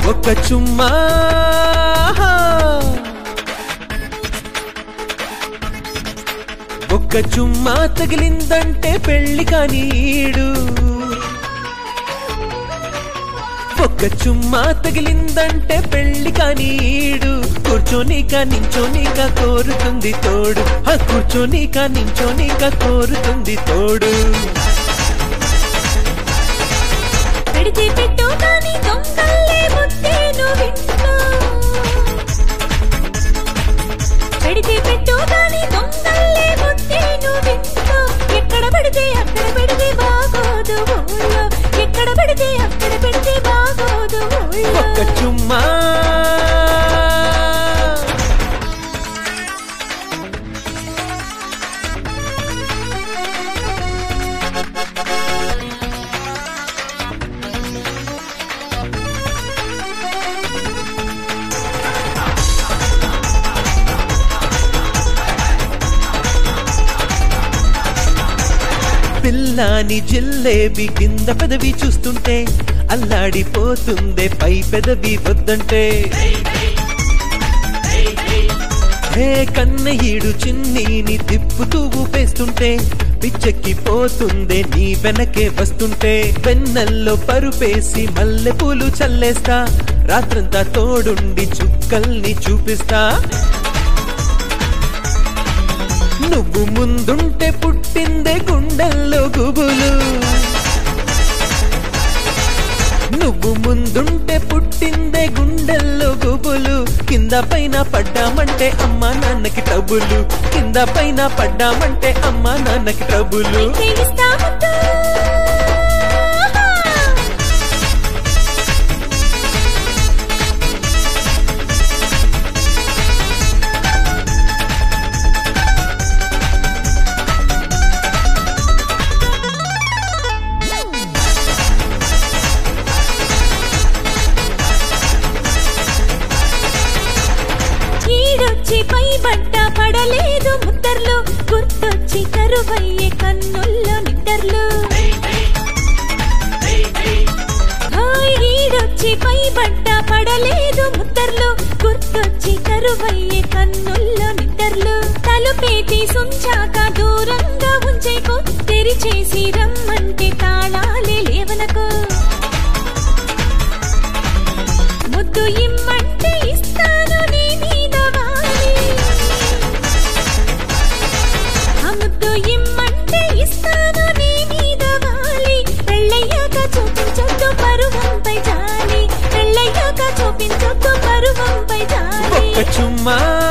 ఒక చుమ్మా ఒక్క చుమ్మా తగిలిందంటే పెళ్లి కానీడు ఒక్క చుమ్మా తగిలిందంటే పెళ్లి కానీడు కూర్చోనిక నించోనిక కోరుతుంది తోడు ఆ కూర్చోనిక నించోనిక కోరుతుంది తోడు పెడితే పెట్టు కానీ దొంగల్లే ముట్టేను వింటూ పెడితే పెట్టు కానీ దొంగల్లే ముట్టేను వింటూ ఎక్కడ పడితే అక్కడ పెడితే బాగోదు ఊళ్ళో ఎక్కడ పడితే అక్కడ పెడితే బాగోదు ఒక్క ఊళ్ళో చుమ్మా పిల్లాని జిల్లేబి కింద పెదవి చూస్తుంటే అల్లాడిపోతుందే పై పెదవి వద్దంటే హే కన్నయ్యడు చిన్నీని తిప్పుతూ ఊపేస్తుంటే పిచ్చెక్కిపోతుందే నీ వెనకే వస్తుంటే వెన్నెల్లో పరుపేసి మల్లె పూలు చల్లేస్తా రాత్రంతా తోడుండి చుక్కల్ని చూపిస్తా నువ్వు ముందుంటే పుట్టిందే గుండెల్లో గుబులు నువ్వు ముందుంటే పుట్టిందే గుండెల్లో గుబులు కింద పైన పడ్డామంటే అమ్మా నాన్నకి టబులు కింద పైన పడ్డామంటే అమ్మా నాన్నకి టబులు ప్రేమిస్తా ముద్దు ఈడొచ్చి పై బట్ట పడలేదు ముద్దర్లు గుర్తొచ్చి కరువయ్యే కన్నుల్లో నిద్దర్లు హాయ్ ఈడొచ్చి పై బట్ట పడలేదు ముద్దర్లు గుర్తొచ్చి కరువయ్యే కన్నుల్లో నిద్దర్లు తలుపేటి సుంచాక దూరంగా ఉంచేకో తెరిచేసి రమ్మంటే తాళాలే లేవనకో ముద్దు ఇమ్మంటే ఇస్తాను నీ మీద వాలి ఆ ముద్దు ఇమ్మంటే ఇస్తాను నీ మీద వాలి పెళ్ళయ్యాక చూపించొద్దు పరువంపై జాలి పెళ్ళయ్యాక చూపించొద్దు పరువంపై జాలి ఒక్క చుమ్మా